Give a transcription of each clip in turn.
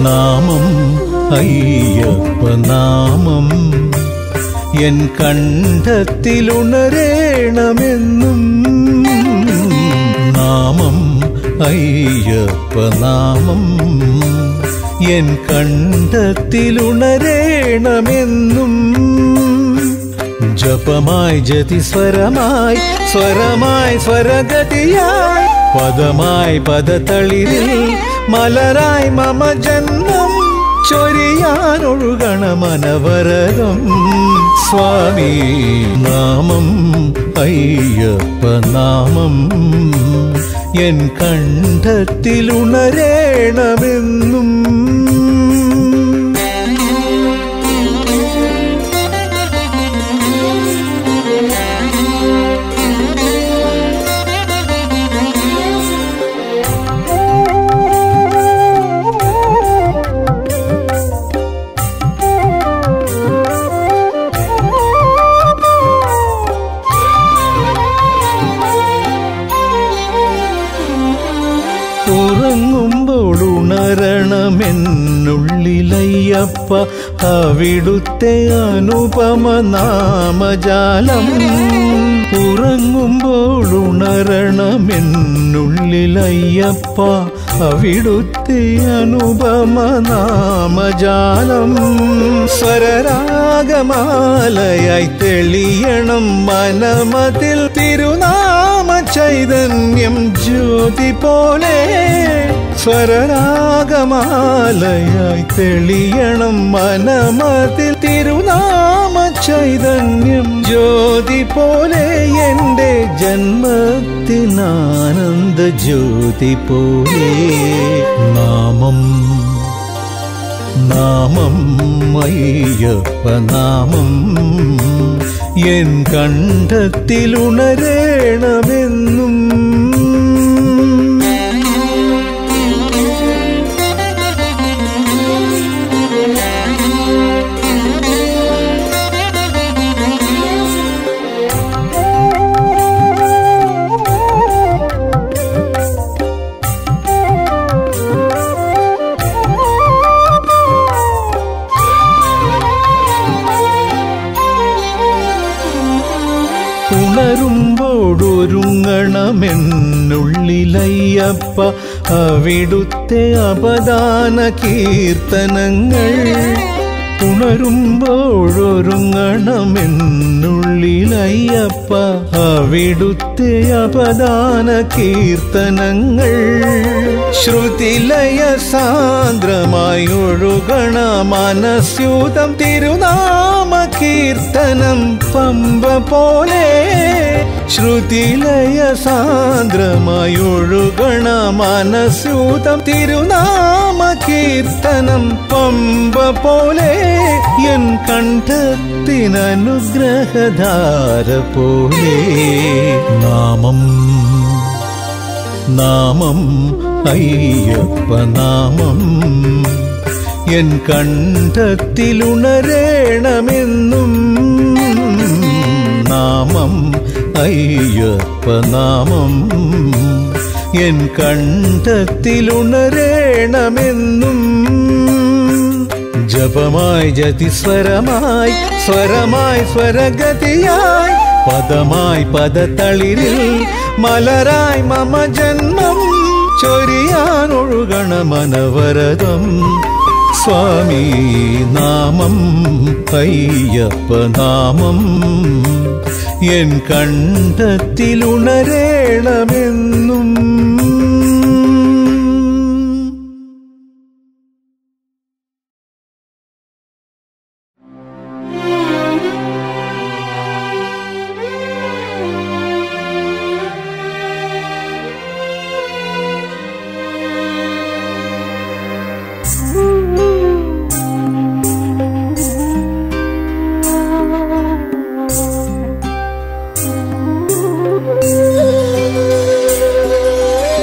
നാമം അയ്യപ്പ നാമം എൻ കണ്ഠത്തിലുണരേണമെന്നും നാമം അയ്യപ്പ നാമം എൻ കണ്ഠത്തിലുണരേണമെന്നും ജപമായി ജതിസ്വരമായി സ്വരമായി സ്വരഗതിയായി പദമായി പദതളിരിൽ മലരായി മമ ജന്മം ചൊരിയാനൊഴുകണമനവരകം സ്വാമി നാമം അയ്യപ്പ നാമം എൻ കണ്ഠത്തിലുണരേണമെന്നും ഉറങ്ങുമ്പോൾ ഉണരണമെന്നുള്ളിലയ്യപ്പ അവിടുത്തെ അനുപമ നാമജാലം ഉറങ്ങുമ്പോൾ ഉണരണമെന്നുള്ളിലയ്യപ്പ അവിടുത്തെ അനുപമ നാമജാലം സ്വരരാഗമാലയായി തെളിയണം മനമതിൽ തിരുനാമ ചൈതന്യം ജ്യോതി പോലെ സ്വരരാഗമാലയായി തെളിയണം മനമതിൽ തിരുനാമ ചൈതന്യം ജ്യോതി പോലെ എൻ്റെ ജന്മത്തിനാനന്ദ ജ്യോതി പോലെ നാമം നാമം അയ്യപ്പ നാമം എൻ കണ്ഠത്തിലുണരേണമെന്നും ഉണരുമ്പോഴൊരുങ്ങണമെന്നുള്ളിലയ്യപ്പ അവിടുത്തെ അപദാന കീർത്തനങ്ങൾ ഉണരുമ്പോഴൊരുങ്ങണമെന്നുള്ളിലയ്യപ്പ അവിടുത്തെ അപദാന കീർത്തനങ്ങൾ ശ്രുതിലയ സാന്ദ്രമായി ഒഴുകണ മനസ്യൂതം തിരുനാമ കീർത്തനം പമ്പ പോലെ ശ്രുതിലയ സാന്ദ്രമായി ഒഴുകണ മനസ്യൂതം തിരുനാമ കീർത്തനം പമ്പ പോലെ എൻ കണ്ഠത്തിനനുഗ്രഹധാര പോലെ നാമം നാമം അയ്യപ്പ നാമം എൻ കണ്ഠത്തിലുണരേണമെന്നും നാമം അയ്യപ്പ നാമം എൻ കണ്ഠത്തിലുണരേണമെന്നും ജപമായി ജതിസ്വരമായി സ്വരമായി സ്വരഗതിയായി പദമായി പദതളിരിൽ മലരായി മമ ജന്മം ചൊരിയാനൊഴുകണമനവരതം സ്വാമി നാമം അയ്യപ്പ നാമം എൻ കണ്ഠത്തിലുണരേണമെന്നും Thank you.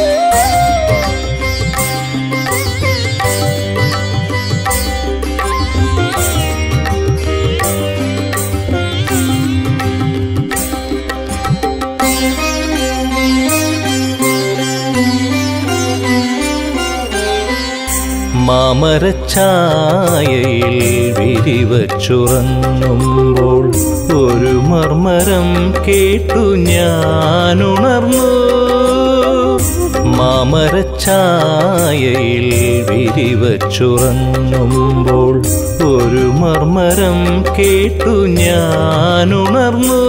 മാമരച്ചായയിൽ വിരിവച്ചുറങ്ങുമ്പോൾ ഒരു മർമരം കേട്ടു ഞാനുണർന്നു മാമരച്ചായയിൽ വിരിവച്ചുറങ്ങുമ്പോൾ ഒരു മർമരം കേട്ടു ഞാനുണർന്നു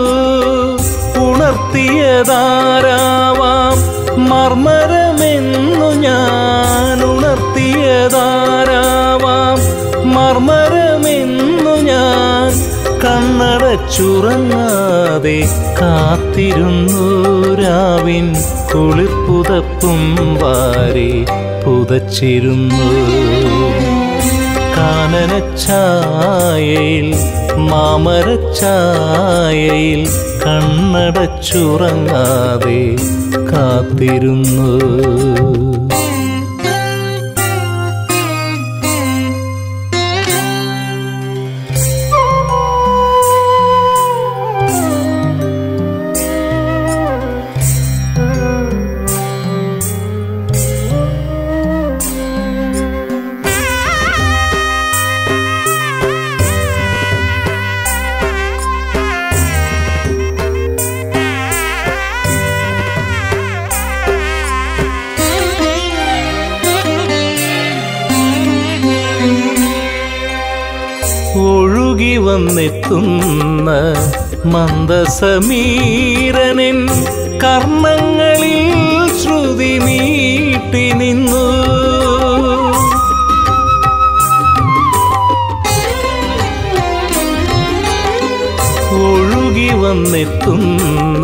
ഉണർത്തിയതാരാവാം മർമരമെന്നു ഞാൻ ഉണർത്തിയതാരാവാം മർമരമെന്നു ഞാൻ കണ്ണടച്ചുറങ്ങാതെ കാത്തിരുന്നു രാവിൻ കുളിർപ്പുതപ്പും വാരി പുതച്ചിരുന്നു കാനനച്ചായയിൽ മാമരച്ചായയിൽ കണ്ണടച്ചുറങ്ങാതെ കാത്തിരുന്നു ഒഴുകി വന്നെത്തുന്ന മന്ദസമീരനിൻ കർണങ്ങളിൽ ശ്രുതി നീട്ടി നിന്നു ഒഴുകി വന്നെത്തുന്ന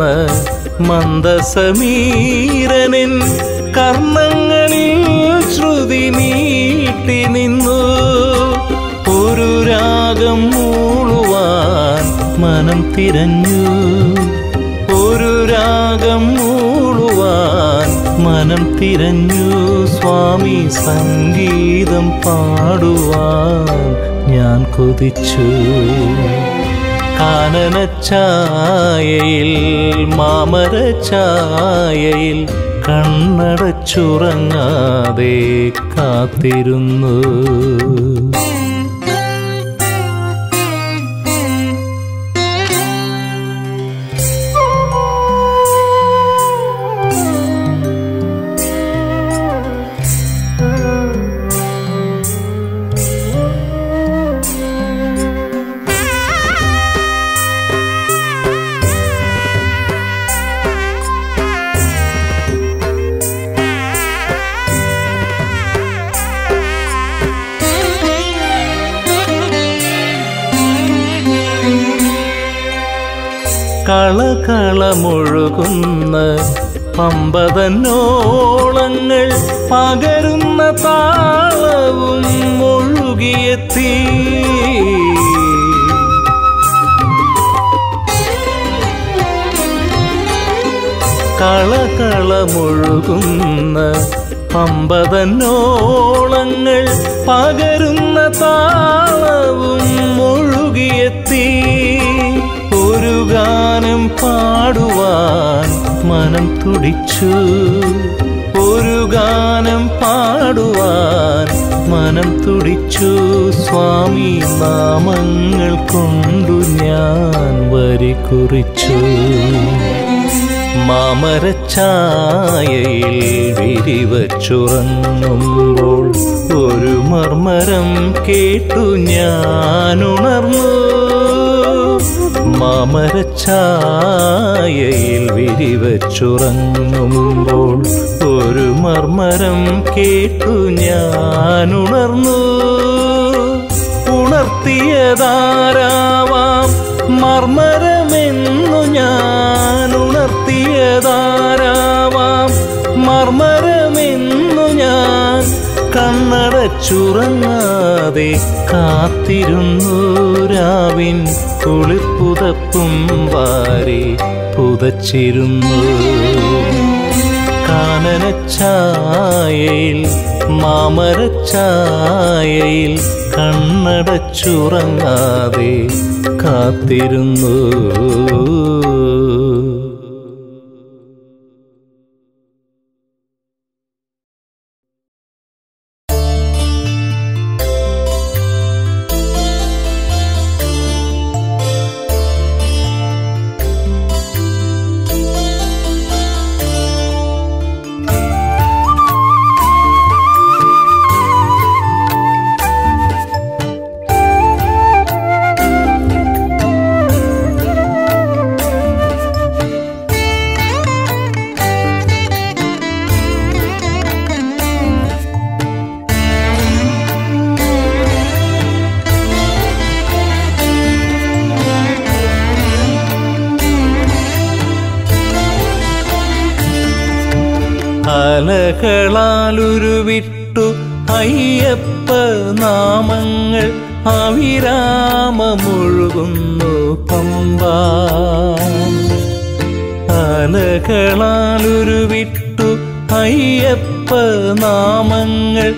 മന്ദസമീരനിൻ കർണങ്ങളിൽ ശ്രുതി നീട്ടി നിന്നു ഒരു രാഗം മൂളുവാൻ മനം തിരഞ്ഞു ഒരു രാഗം മൂളുവാൻ മനം തിരഞ്ഞു സ്വാമി സംഗീതം പാടുവാൻ ഞാൻ കൊതിച്ചു കാനനച്ചായയിൽ മാമരച്ചായയിൽ കണ്ണടച്ചുറങ്ങാതെ കാത്തിരുന്നു കളകളമൊഴുകുന്ന പമ്പതന്നോളങ്ങൾ പകരുന്ന താളവും ഒഴുകിയെത്തി കളകളമൊഴുകുന്ന പമ്പതന്നോളങ്ങൾ പകരുന്ന താളവും ഒഴുകിയെത്തി ഒരു ഗാനം പാടുവാൻ മനം തുടിച്ചു ഒരു ഗാനം പാടുവാൻ മനം തുടിച്ചു സ്വാമി നാമങ്ങൾ കൊണ്ടു ഞാൻ വരി കുറിച്ചു മാമരച്ചായയിൽ വിരിവച്ചുറങ്ങുമ്പോൾ ഒരു മർമരം കേട്ടു ഞാനുണർന്നു മാമരച്ചായയിൽ വിരിവച്ചുറങ്ങുമ്പോൾ ഒരു മർമരം കേട്ടു ഞാനുണർന്നു ഉണർത്തിയതാരാവാം മർമരമെന്നു ഞാൻ ഉണർത്തിയതാരാവാം മർമരമെന്നു ഞാൻ കണ്ണടച്ചുറങ്ങാതെ കാത്തിരുന്നു രാവിൻ കുളിർപ്പുതപ്പും വാരി പുതച്ചിരുന്നു കാനനച്ചായയിൽ മാമരച്ചായയിൽ കണ്ണടച്ചുറങ്ങാതെ കാത്തിരുന്നു ും അലകളാലുരുവിട്ടു അയ്യപ്പ നാമങ്ങൾ അവിരാമമൊഴുകുന്നു പമ്പ അലകളാലുരുവിട്ടു അയ്യപ്പ നാമങ്ങൾ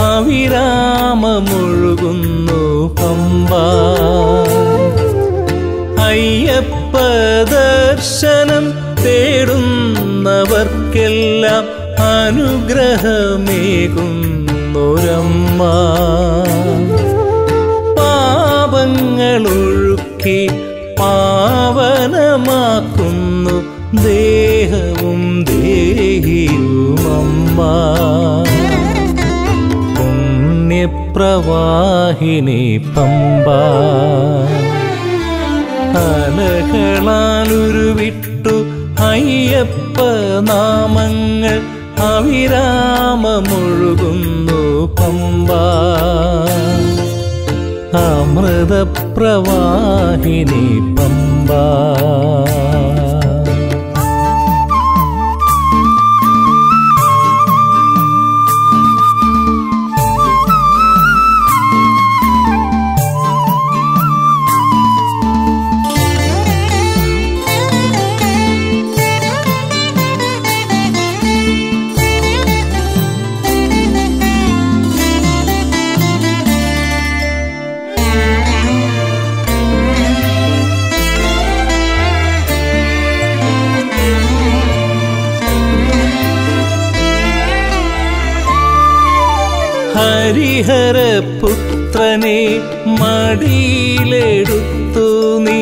അവിരാമമൊഴുകുന്നു പമ്പ അയ്യപ്പ ദർശനം തേടുന്നവർക്കെല്ലാം അനുഗ്രഹമേകുന്നൊരമ്മ പാപങ്ങളൊഴുക്കി പാവനമാക്കുന്നു ദേഹവും ദേഹിയുമമ്മ പുണ്യപ്രവാഹിനി പമ്പ അലകളാലുരുവിട്ടു അയ്യപ്പ നാമങ്ങൾ അവിരാമമൊഴുകുന്നു പമ്പ അമൃതപ്രവാഹിനി പമ്പ ഹരിഹരപുത്രനെ മടിയിലെടുത്തു നീ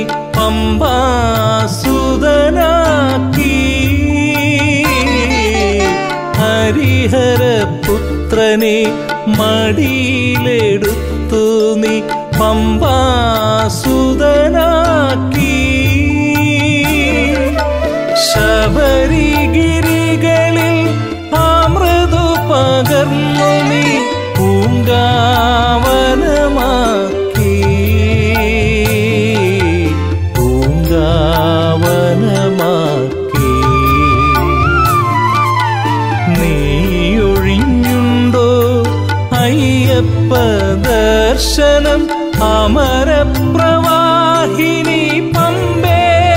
പമ്പാസുതനാക്കി ഹരിഹരപുത്രനെ മടിയിലെടുത്തു നീ പമ്പാസുതനാക്കി ശബരിഗിരികളിൽ അമൃതു പകർന്നു നീ പൂങ്കാവനമാക്കി പൂങ്കാവനമാക്കി നീയൊഴിഞ്ഞുണ്ടോ അയ്യപ്പ ദർശനം അമരപ്രവാഹിനി പമ്പേ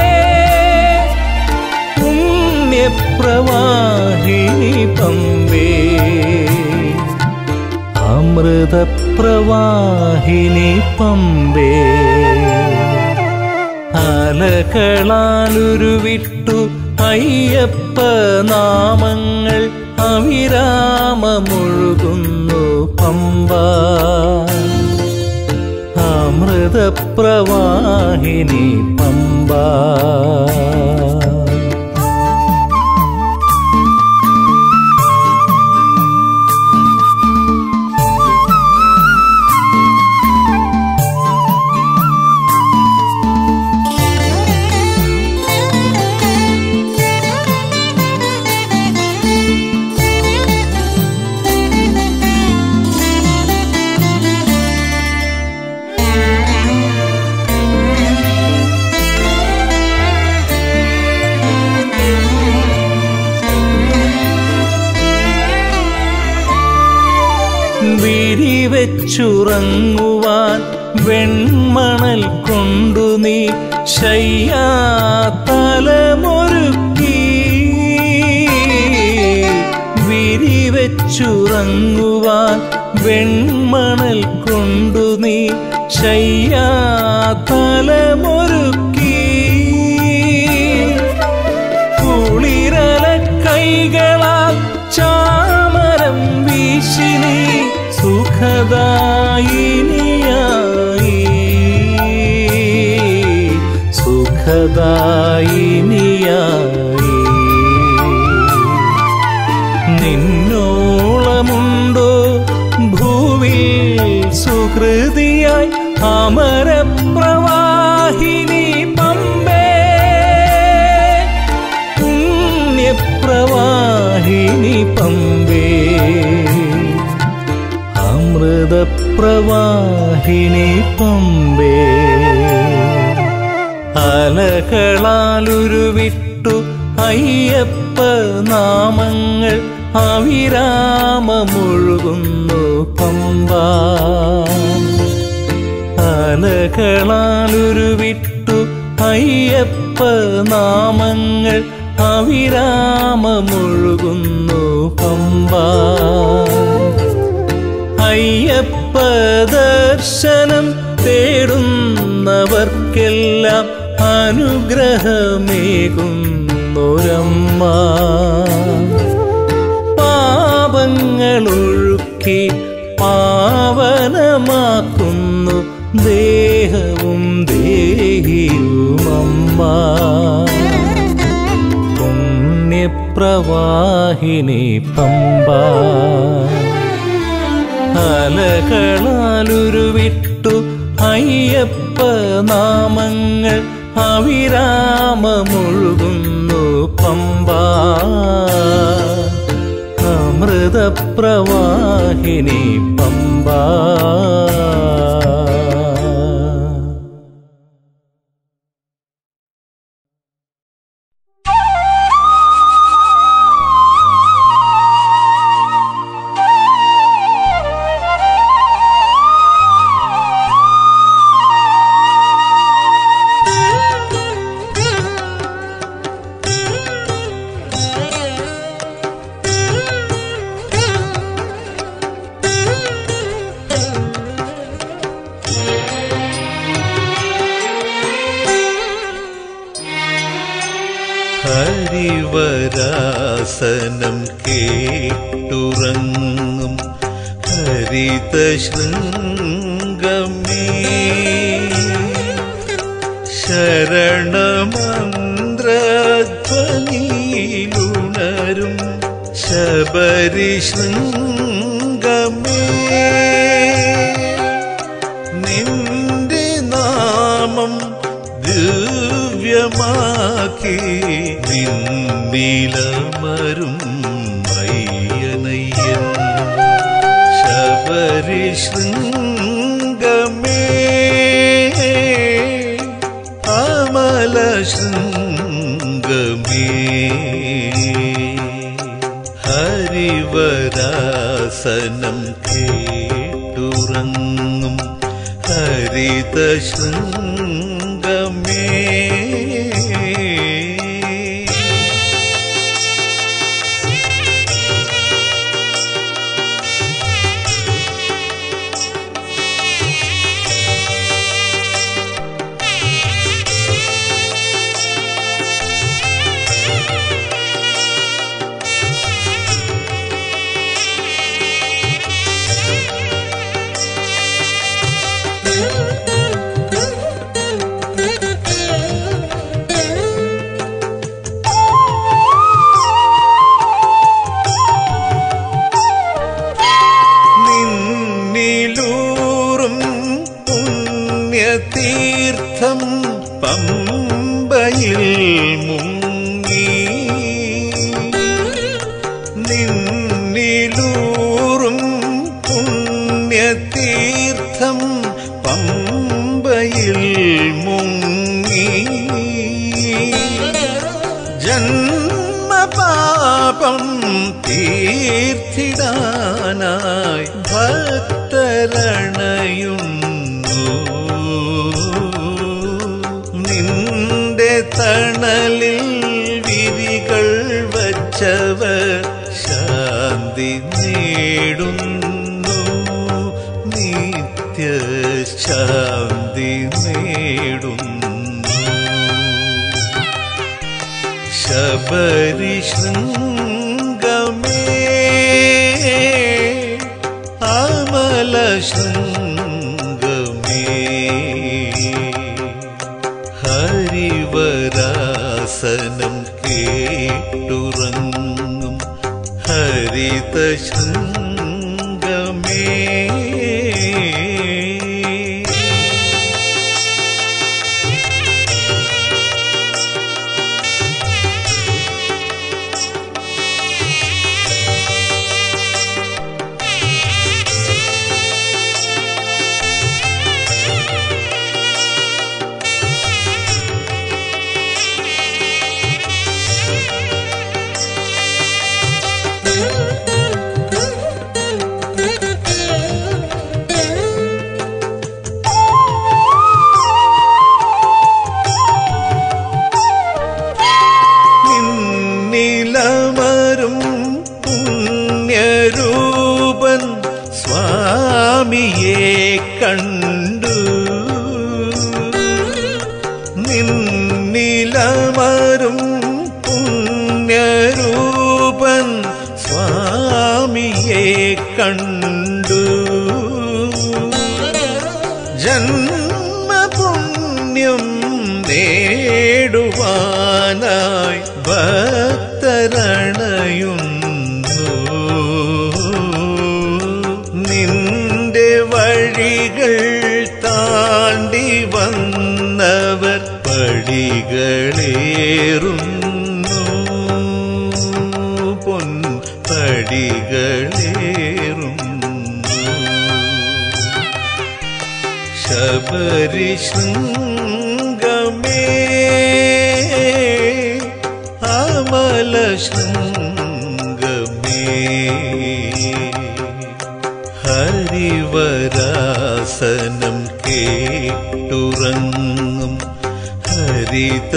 പുണ്യപ്രവാഹിനി പമ്പേ അമൃതപ്രവാഹിനി പമ്പേ അലകളാലുരുവിട്ടു അയ്യപ്പ നാമങ്ങൾ അവിരാമമൊഴുകുന്നു പമ്പ അമൃതപ്രവാഹിനി പമ്പ വിരിവെച്ചുറങ്ങുവാൻ വെൺമണൽ കൊണ്ടു നീ ശയ്യാതലമൊരുക്കി വിരിവെച്ചുറങ്ങുവാൻ വെൺമണൽ കൊണ്ടു നീ ശയ്യാതലമൊരുക്കി കുളിരല കൈകളാൽ ചാമരം വീശിനി സുഖദായിനിയായി സുഖദായിനിയായി നിന്നോളമുണ്ടോ ഭൂവിൽ സുഹൃതിയായി അമരപ്രവാഹിനി പമ്പേ പുണ്യപ്രവാഹിനി പമ്പേ അമൃതപ്രവാഹിനി പമ്പേ അലകളാലുരുവിട്ടു അയ്യപ്പ നാമങ്ങൾ അവിരാമമൊഴുകുന്നു പമ്പ അലകളാലുരുവിട്ടു അയ്യപ്പ നാമങ്ങൾ അവിരാമമൊഴുകുന്നു പമ്പ അയ്യപ്പ ദർശനം തേടുന്നവർക്കെല്ലാം അനുഗ്രഹമേകുന്നൊരമ്മ പാപങ്ങളൊഴുക്കി പാവനമാക്കുന്നു ദേഹവും ദേഹിയുമമ്മ പുണ്യപ്രവാഹിനി പമ്പ അലകളാലുരുവിട്ടു അയ്യപ്പ നാമങ്ങൾ അവിരാമമൊഴുകുന്നു പമ്പ അമൃതപ്രവാഹിനി പമ്പ ഹരിവരാസനം കേട്ടുറങ്ങും ഹരിത ശൃംഗമേ ശരണമന്ത്രധ്വനിയിലുണരും ശബരി ശൃംഗമേ നിന്റെ നാമം ദിവ്യമാക്കി നിന്നിലമരും അയ്യനയ്യൻ ശബരി ശൃംഗമേ അമല ശൃംഗമേ ഹരിവരാസനം കേട്ടുറങ്ങും ഹരിത ശൃംഗമേ നിന്നിലൂറും പുണ്യതീർത്ഥം പമ്പയിൽ മുങ്ങി നിന്നിലൂറും പുണ്യതീർത്ഥം പമ്പയിൽ മുങ്ങി ജന്മപാപം തീർത്തിടാനായി ഭക്തരണയുന്നു നിന്റെ തണലിൽ വിരികൾ വച്ചവർ ശാന്തി നേടുന്നു നിത്യ ശാന്തി നേടുന്നു ശബരി ശൃംഗമേ അമല ശൃംഗമേ ഹരിവരാസനം കേട്ടുറങ്ങും ഹരിത ശൃംഗമേ Thank you. കണ്ടു നിന്നിലമരും പുണ്യരൂപൻ സ്വാമിയെ കണ്ടു ജന്മപുണ്യം നേടുവാനായി ഭക്തരണയുന്നു നിന്റെ വഴികൾ താണ്ടി വന്നവർ പടികളേറുന്നു പൊൻ പടികളേറുന്നു ശബരിശൃംഗമേ അമല ശൃംഗമേ ഹരിവരാസനം കേട്ടുറങ്ങും ഹരിത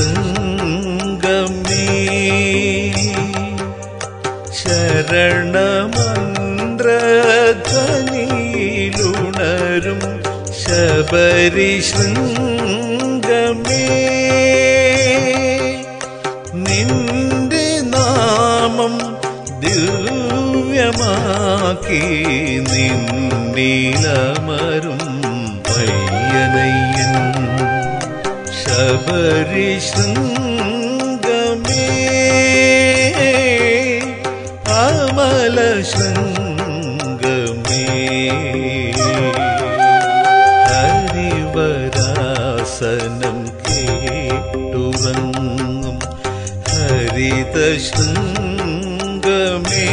ശൃംഗമേ ശരണമന്ത്രധ്വനിയിലുണരും ശബരിശൃംഗമേ നിന്റെ നാമം ദിവ്യമാക്കി നിന്നിലമരും പയ്യനയ്യൻ ശബരിശൃംഗമേ അമല ശൃംഗമേ ഹരിവരാസനം കേട്ടുറങ്ങും ഹരിത ശൃംഗമേ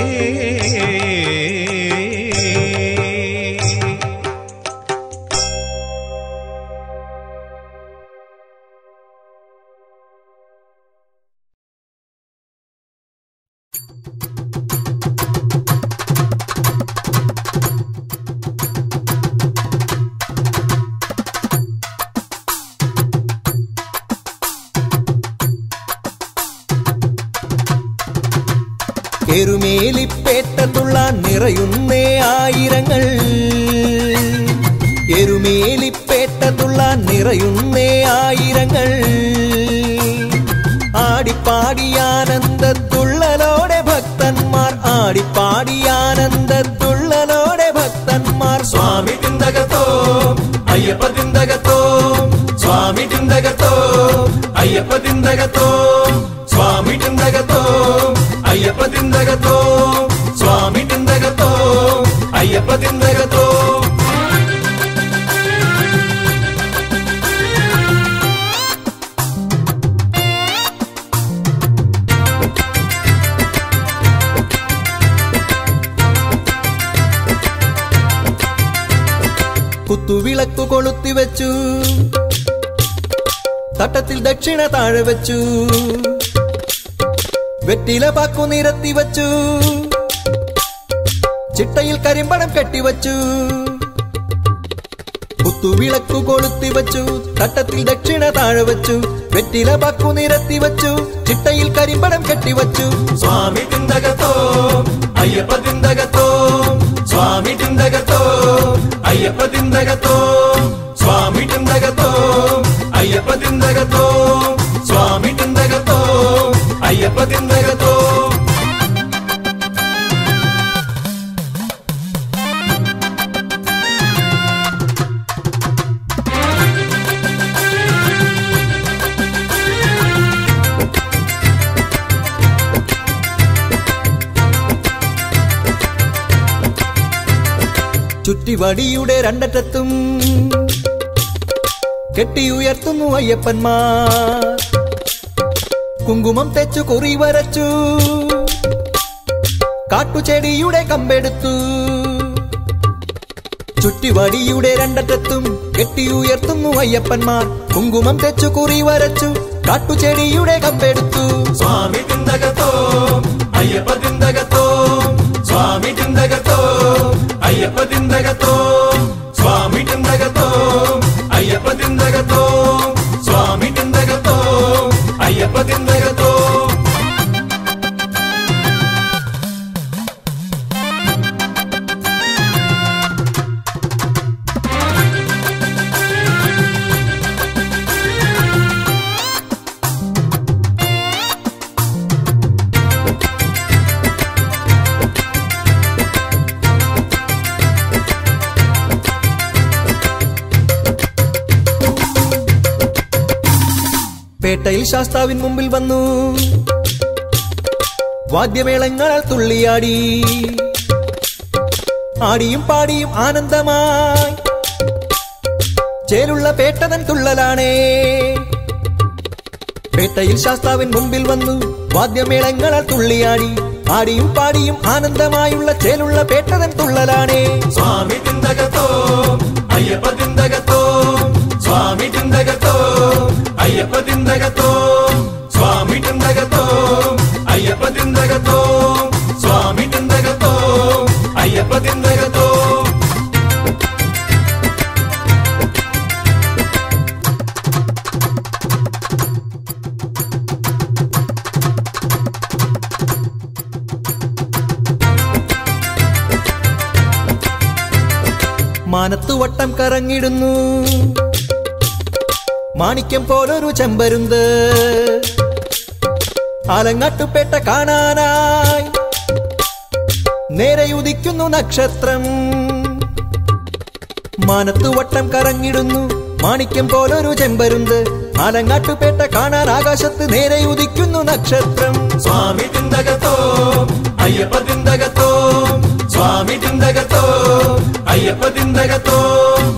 എരുമേലിപ്പേട്ടത്തുള്ള നിറയുന്നേ ആയിരങ്ങൾ എരുമേലിപ്പേട്ടത്തുള്ള നിറയുന്നേ ആയിരങ്ങൾ ആടിപ്പാടിയാനന്ദത്തുള്ളലോടെ ഭക്തന്മാർ ആടിപ്പാടിയാനന്ദത്തുള്ളലോടെ ഭക്തന്മാർ സ്വാമി തിന്തകത്തോ അയ്യപ്പ തിന്തകത്തോ സ്വാമി തിന്തകത്തോ അയ്യപ്പ തിന്തകത്തോ സ്വാമി തിന്തകത്തോ അയ്യപ്പ തിന്തകത്തോ സ്വാമി തിന്തകത്തോ അയ്യപ്പ തിന്തകത്തോ കുത്തുവിളക്കു കൊളുത്തി വെച്ചു തട്ടത്തിൽ ദക്ഷിണ താഴെ വെച്ചു വെറ്റില പാക്കു നിരത്തി വച്ചു ചിട്ടയിൽ കരിമ്പണം കെട്ടിവച്ചു കുത്തുവിളക്കു കൊളുത്തി വച്ചു തട്ടത്തിൽ ദക്ഷിണ താഴെ വച്ചു വെറ്റില പാക്കു നിരത്തി വച്ചു ചിട്ടയിൽ കരിമ്പണം കെട്ടിവച്ചു സ്വാമി തിന്തകത്തോ അയ്യപ്പ തിന്തകത്തോ സ്വാമി തിന്തകത്തോ അയ്യപ്പ തിന്തകത്തോ സ്വാമി തിന്തകത്തോ അയ്യപ്പ തിന്തകത്തോ സ്വാമി തിന്തകത്തോ അയ്യപ്പ തിന്തകത്തോ ചുറ്റിവടിയുടെ രണ്ടറ്റത്തും കെട്ടിയുയർത്തുന്നു അയ്യപ്പന്മാർ കുങ്കുമം തെച്ചു കുറി വരച്ചു കാട്ടുചെടിയുടെ കമ്പെടുത്തു ചുറ്റിവടിയുടെ രണ്ടറ്റത്തും കെട്ടിയുയർത്തുന്നു അയ്യപ്പന്മാർ കുങ്കുമം തെച്ചു കുറി വരച്ചു കാട്ടുചെടിയുടെ കമ്പെടുത്തു സ്വാമി തിന്തകത്തോ അയ്യപ്പ തിന്തകത്തോ സ്വാമി തിന്തകത്തോ അയ്യപ്പ തിന്തകത്തോ സ്വാമി തിന്തകത്തോ അയ്യപ്പ തിന്തകത്തോ സ്വാമി തിന്തകത്തോ അയ്യപ്പ തിന്തകത്തോ പേട്ടയിൽ ശാസ്താവിൻ മുമ്പിൽ വന്നു വാദ്യമേളങ്ങളാൽ തുള്ളിയാടി ആടിയും പാടിയും ആനന്ദമായി ചേലുള്ള പേട്ടതൻ തുള്ളലാണേ പേട്ടയിൽ ശാസ്താവിൻ മുമ്പിൽ വന്നു വാദ്യമേളങ്ങളാൽ തുള്ളിയാടി ആടിയും പാടിയും ആനന്ദമായുള്ള ചേലുള്ള പേട്ടതൻ തുള്ളലാണേ സ്വാമി തിന്തകത്തോ അയ്യപ്പ തിന്തകത്തോ സ്വാമി തിന്തകത്തോ അയ്യപ്പ തിന്തകത്തോ സ്വാമി തിന്തകത്തോ അയ്യപ്പ തിന്തകത്തോ സ്വാമി തിന്തകത്തോ അയ്യപ്പ തിന്തകത്തോ മാനത്തു വട്ടം കറങ്ങിടുന്നു മാണിക്യം പോലൊരു ചെമ്പരുന്ത് ആലങ്ങാട്ടുപേട്ട കാണാനായി നേരെ ഉദിക്കുന്നു നക്ഷത്രം മാനത്തു വട്ടം കറങ്ങിടുന്നു മാണിക്യം പോലൊരു ചെമ്പരുന്ത് ആലങ്ങാട്ടുപേട്ട കാണാൻ ആകാശത്ത് നേരെ ഉദിക്കുന്നു നക്ഷത്രം സ്വാമി തിന്തകത്തോ അയ്യപ്പ തിന്തകത്തോ സ്വാമി തിന്തകത്തോ അയ്യപ്പ തിന്തകത്തോ